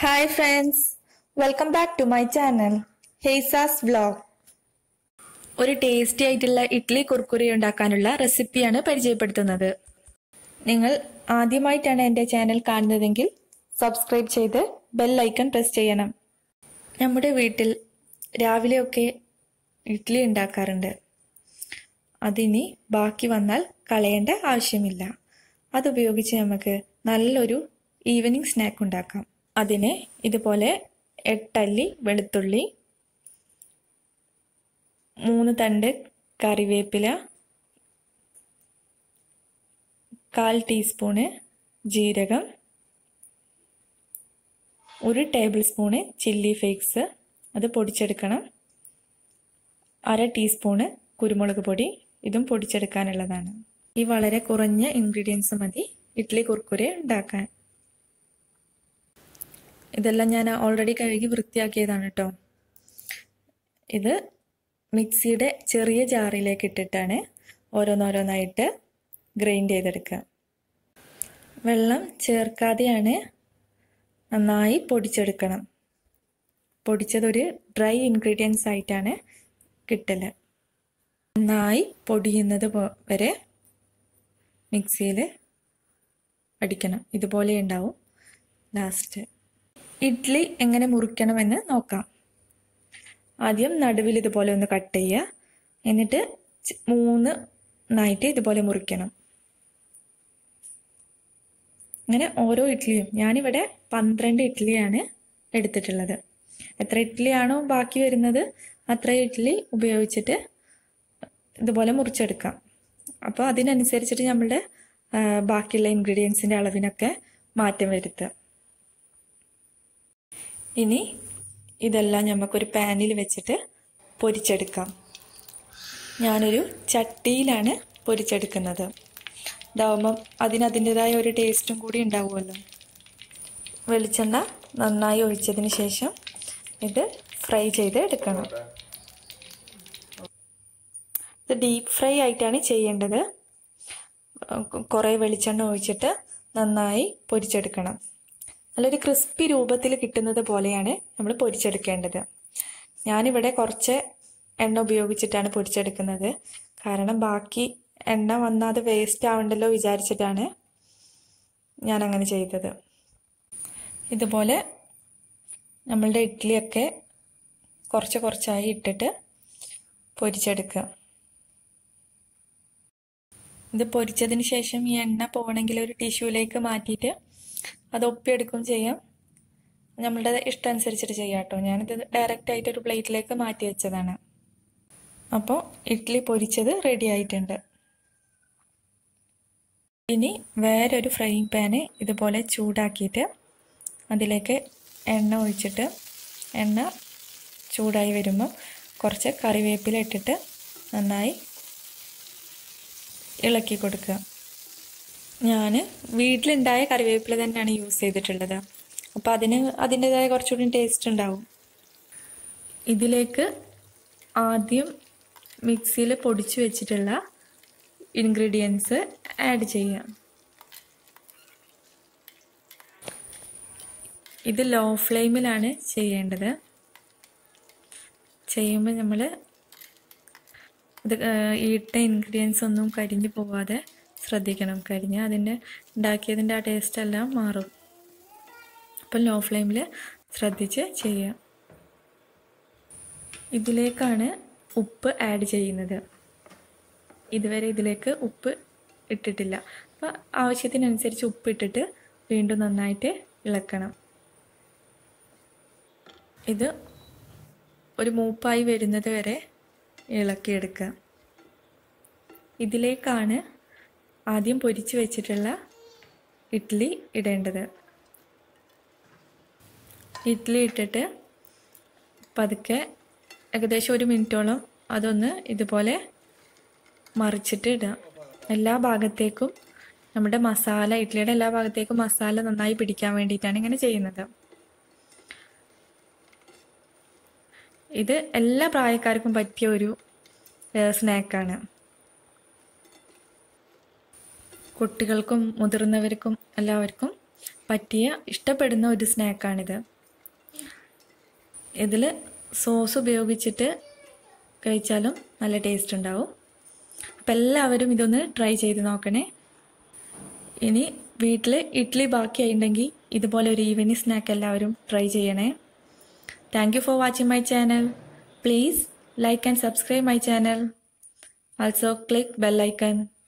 Hi friends welcome back to my channel ഹെയ്സാസ് vlog ഒരു tasty ആയിട്ടുള്ള ഇഡ്ഡലി കുർക്കുറി ഉണ്ടാക്കാനുള്ള റെസിപ്പിയാണ് പരിചയപ്പെടുത്തുന്നത് നിങ്ങൾ ആദ്യമായിട്ടാണ് എൻ്റെ ചാനൽ കാണുന്നതെങ്കിൽ സബ്സ്ക്രൈബ് ചെയ്ത് ബെൽ ഐക്കൺ പ്രസ് ചെയ്യണം നമ്മുടെ വീട്ടിൽ രാവിലെയൊക്കെ ഇഡ്ഡലി ഉണ്ടാക്കാറുണ്ട് അതിനി ബാക്കി വന്നാൽ കളയേണ്ട ആവശ്യമില്ല അതുപയോഗിച്ച് നമുക്ക് നല്ലൊരു ഈവനിങ് സ്നാക്ക് ഉണ്ടാക്കാം അതിന് ഇതുപോലെ എട്ടല്ലി വെളുത്തുള്ളി മൂന്ന് തണ്ട് കറിവേപ്പില കാൽ ടീസ്പൂണ് ജീരകം ഒരു ടേബിൾ സ്പൂണ് ചില്ലി ഫ്ലേക്സ് അത് പൊടിച്ചെടുക്കണം അര ടീസ്പൂണ് കുരുമുളക് പൊടി ഇതും പൊടിച്ചെടുക്കാനുള്ളതാണ് ഈ വളരെ കുറഞ്ഞ ഇൻഗ്രീഡിയൻസ് മതി ഇഡ്ഡലി കുർക്കുരെ ഉണ്ടാക്കാൻ ഇതെല്ലാം ഞാൻ ഓൾറെഡി കഴുകി വൃത്തിയാക്കിയതാണ് കേട്ടോ ഇത് മിക്സിയുടെ ചെറിയ ജാറിലേക്ക് ഇട്ടിട്ടാണ് ഓരോന്നോരോന്നായിട്ട് ഗ്രൈൻഡ് ചെയ്തെടുക്കുക വെള്ളം ചേർക്കാതെയാണ് നന്നായി പൊടിച്ചെടുക്കണം പൊടിച്ചതൊരു ഡ്രൈ ഇൻഗ്രീഡിയൻസ് ആയിട്ടാണ് കിട്ടൽ നന്നായി പൊടിയുന്നത് വരെ മിക്സിയിൽ അടിക്കണം ഇതുപോലെ ഉണ്ടാവും ലാസ്റ്റ് ഇഡ്ഡലി എങ്ങനെ മുറിക്കണമെന്ന് നോക്കാം ആദ്യം നടുവിൽ ഇതുപോലെ ഒന്ന് കട്ട് ചെയ്യുക എന്നിട്ട് മൂന്ന് നായിട്ട് ഇതുപോലെ മുറിക്കണം അങ്ങനെ ഓരോ ഇഡ്ഡലിയും ഞാനിവിടെ പന്ത്രണ്ട് ഇഡ്ഡലിയാണ് എടുത്തിട്ടുള്ളത് എത്ര ഇഡ്ഡലിയാണോ ബാക്കി വരുന്നത് അത്ര ഇഡ്ഡലി ഉപയോഗിച്ചിട്ട് ഇതുപോലെ മുറിച്ചെടുക്കാം അപ്പോൾ അതിനനുസരിച്ചിട്ട് നമ്മളുടെ ബാക്കിയുള്ള ഇൻഗ്രീഡിയൻസിൻ്റെ അളവിനൊക്കെ മാറ്റം വരുത്തുക ഇനി ഇതെല്ലാം നമുക്കൊരു പാനിൽ വെച്ചിട്ട് പൊരിച്ചെടുക്കാം ഞാനൊരു ചട്ടിയിലാണ് പൊരിച്ചെടുക്കുന്നത് ഇതാവുമ്പം അതിന് അതിൻ്റെതായ ഒരു ടേസ്റ്റും കൂടി ഉണ്ടാവുമല്ലോ വെളിച്ചെണ്ണ നന്നായി ഒഴിച്ചതിന് ശേഷം ഇത് ഫ്രൈ ചെയ്ത് എടുക്കണം ഇത് ഡീപ്പ് ഫ്രൈ ആയിട്ടാണ് ചെയ്യേണ്ടത് കുറേ വെളിച്ചെണ്ണ ഒഴിച്ചിട്ട് നന്നായി പൊരിച്ചെടുക്കണം നല്ലൊരു ക്രിസ്പി രൂപത്തിൽ കിട്ടുന്നത് പോലെയാണ് നമ്മൾ പൊരിച്ചെടുക്കേണ്ടത് ഞാനിവിടെ കുറച്ച് എണ്ണ ഉപയോഗിച്ചിട്ടാണ് പൊരിച്ചെടുക്കുന്നത് കാരണം ബാക്കി എണ്ണ വന്നാൽ അത് വേസ്റ്റ് ആവണ്ടല്ലോ വിചാരിച്ചിട്ടാണ് ഞാൻ അങ്ങനെ ചെയ്തത് ഇതുപോലെ നമ്മളുടെ ഇഡ്ഡലിയൊക്കെ കുറച്ച് കുറച്ചായി ഇട്ടിട്ട് പൊരിച്ചെടുക്കുക ഇത് പൊരിച്ചതിന് ശേഷം ഈ എണ്ണ പോകണമെങ്കിൽ ഒരു ടിഷ്യൂലേക്ക് മാറ്റിയിട്ട് അത് ഒപ്പിയെടുക്കും ചെയ്യാം നമ്മളുടെ ഇഷ്ടം അനുസരിച്ചിട്ട് ചെയ്യാം കേട്ടോ ഞാനിത് ഡയറക്റ്റ് ആയിട്ട് ഒരു പ്ലേറ്റിലേക്ക് മാറ്റി വെച്ചതാണ് അപ്പോൾ ഇഡ്ഡലി പൊരിച്ചത് റെഡി ആയിട്ടുണ്ട് ഇനി വേറൊരു ഫ്രൈയിങ് പാന് ഇതുപോലെ ചൂടാക്കിയിട്ട് അതിലേക്ക് എണ്ണ ഒഴിച്ചിട്ട് എണ്ണ ചൂടായി വരുമ്പോൾ കുറച്ച് കറിവേപ്പില ഇട്ടിട്ട് നന്നായി ഇളക്കി കൊടുക്കുക ഞാൻ വീട്ടിലുണ്ടായ കറിവേപ്പില തന്നെയാണ് യൂസ് ചെയ്തിട്ടുള്ളത് അപ്പോൾ അതിന് അതിൻ്റെതായ കുറച്ചുകൂടി ടേസ്റ്റ് ഉണ്ടാവും ഇതിലേക്ക് ആദ്യം മിക്സിയിൽ പൊടിച്ചു വെച്ചിട്ടുള്ള ഇൻഗ്രീഡിയൻസ് ആഡ് ചെയ്യാം ഇത് ലോ ഫ്ലെയിമിലാണ് ചെയ്യേണ്ടത് ചെയ്യുമ്പോൾ നമ്മൾ ഇത് ഇട്ട ഇൻഗ്രീഡിയൻസ് ഒന്നും കരിഞ്ഞു പോവാതെ ശ്രദ്ധിക്കണം കരിഞ്ഞ് അതിൻ്റെ ഉണ്ടാക്കിയതിൻ്റെ ആ ടേസ്റ്റ് എല്ലാം മാറും അപ്പം ലോ ഫ്ലെയിമിൽ ശ്രദ്ധിച്ച് ചെയ്യുക ഇതിലേക്കാണ് ഉപ്പ് ആഡ് ചെയ്യുന്നത് ഇതുവരെ ഇതിലേക്ക് ഉപ്പ് ഇട്ടിട്ടില്ല അപ്പോൾ ആവശ്യത്തിനനുസരിച്ച് ഉപ്പ് ഇട്ടിട്ട് വീണ്ടും നന്നായിട്ട് ഇളക്കണം ഇത് ഒരു മൂപ്പായി വരുന്നത് വരെ ഇളക്കിയെടുക്കുക ഇതിലേക്കാണ് ആദ്യം പൊരിച്ച് വെച്ചിട്ടുള്ള ഇഡ്ഡലി ഇടേണ്ടത് ഇഡ്ഡലി ഇട്ടിട്ട് പതുക്കെ ഏകദേശം ഒരു മിനിറ്റോളം അതൊന്ന് ഇതുപോലെ മറിച്ചിട്ട് ഇടുക എല്ലാ ഭാഗത്തേക്കും നമ്മുടെ മസാല ഇഡ്ഡലിയുടെ എല്ലാ ഭാഗത്തേക്കും മസാല നന്നായി പിടിക്കാൻ വേണ്ടിയിട്ടാണ് ഇങ്ങനെ ചെയ്യുന്നത് ഇത് എല്ലാ പ്രായക്കാർക്കും പറ്റിയ ഒരു സ്നാക്കാണ് കുട്ടികൾക്കും മുതിർന്നവർക്കും എല്ലാവർക്കും പറ്റിയ ഇഷ്ടപ്പെടുന്ന ഒരു സ്നാക്കാണിത് ഇതിൽ സോസ് ഉപയോഗിച്ചിട്ട് കഴിച്ചാലും നല്ല ടേസ്റ്റ് ഉണ്ടാവും അപ്പം എല്ലാവരും ഇതൊന്ന് ട്രൈ ചെയ്ത് നോക്കണേ ഇനി വീട്ടിൽ ഇഡ്ഡലി ബാക്കിയായിട്ടുണ്ടെങ്കിൽ ഇതുപോലെ ഒരു ഈവനിങ് സ്നാക്ക് എല്ലാവരും ട്രൈ ചെയ്യണേ thank you for watching my channel please like and subscribe my channel. Also click bell icon.